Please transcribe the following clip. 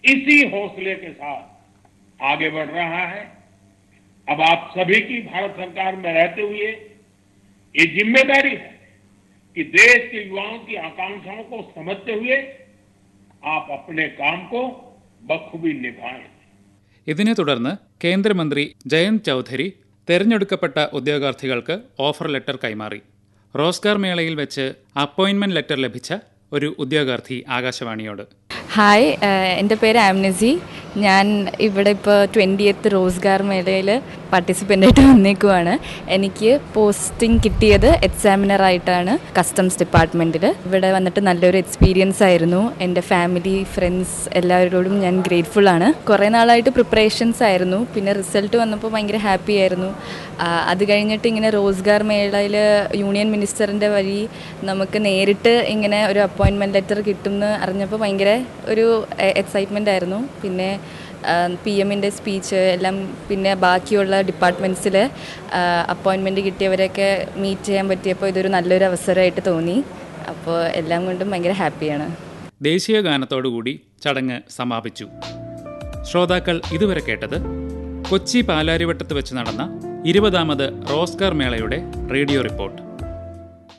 इसी हौसले के साथ आगे बढ़ रहा है अब आप सभी की भारत सरकार में रहते हुए ये जिम्मेदारी है कि देश के युवाओं की आकांक्षाओं को समझते हुए आप अपने काम को बखूबी निभाएं ഇതിനെ തുടർന്ന് കേന്ദ്രമന്ത്രി ജയന്ത് ചൌധരി തെരഞ്ഞെടുക്കപ്പെട്ട ഉദ്യോഗാർത്ഥികൾക്ക് ഓഫർ ലെറ്റർ കൈമാറി റോസ്ഗാർ മേളയിൽ വെച്ച് അപ്പോയിന്റ്മെന്റ് ലെറ്റർ ലഭിച്ച ഒരു ഉദ്യോഗാർത്ഥി ആകാശവാണിയോട് ഹായ് ഏഹ് എൻ്റെ പേര് ആംനസി ഞാൻ ഇവിടെ ഇപ്പോൾ ട്വൻറ്റിയത്ത് റോസ്ഗാർ മേളയിൽ പാർട്ടിസിപ്പൻ്റ് ആയിട്ട് വന്നേക്കുവാണ് എനിക്ക് പോസ്റ്റിംഗ് കിട്ടിയത് എക്സാമിനർ ആയിട്ടാണ് കസ്റ്റംസ് ഡിപ്പാർട്ട്മെൻറ്റിൽ ഇവിടെ വന്നിട്ട് നല്ലൊരു എക്സ്പീരിയൻസ് ആയിരുന്നു എൻ്റെ ഫാമിലി ഫ്രണ്ട്സ് എല്ലാവരോടും ഞാൻ ഗ്രേറ്റ്ഫുൾ ആണ് കുറേ നാളായിട്ട് പ്രിപ്പറേഷൻസ് ആയിരുന്നു പിന്നെ റിസൾട്ട് വന്നപ്പോൾ ഭയങ്കര ഹാപ്പി ആയിരുന്നു ആ, അത് കഴിഞ്ഞിട്ട് ഇങ്ങനെ റോസ്ഗാർ മേളയിൽ യൂണിയൻ മിനിസ്റ്ററിൻ്റെ വഴി നമുക്ക് നേരിട്ട് ഇങ്ങനെ ഒരു അപ്പോയിൻമെൻറ്റ് ലെറ്റർ കിട്ടുമെന്ന് അറിഞ്ഞപ്പോൾ ഭയങ്കര ഒരു എക്സൈറ്റ്മെൻ്റ് ആയിരുന്നു പിന്നെ പി എമ്മിൻ്റെ സ്പീച്ച് എല്ലാം പിന്നെ ബാക്കിയുള്ള ഡിപ്പാർട്ട്മെൻറ്റ്സിൽ അപ്പോയിൻമെൻറ്റ് കിട്ടിയവരെയൊക്കെ മീറ്റ് ചെയ്യാൻ പറ്റിയപ്പോൾ ഇതൊരു നല്ലൊരു അവസരമായിട്ട് തോന്നി അപ്പോൾ എല്ലാം കൊണ്ടും ഭയങ്കര ഹാപ്പിയാണ് ദേശീയ ഗാനത്തോടുകൂടി ചടങ്ങ് സമാപിച്ചു ശ്രോതാക്കൾ ഇതുവരെ കേട്ടത് കൊച്ചി പാലാരിവട്ടത്ത് വെച്ച് നടന്ന ഇരുപതാമത് റോസ്കാർ മേളയുടെ റേഡിയോ റിപ്പോർട്ട്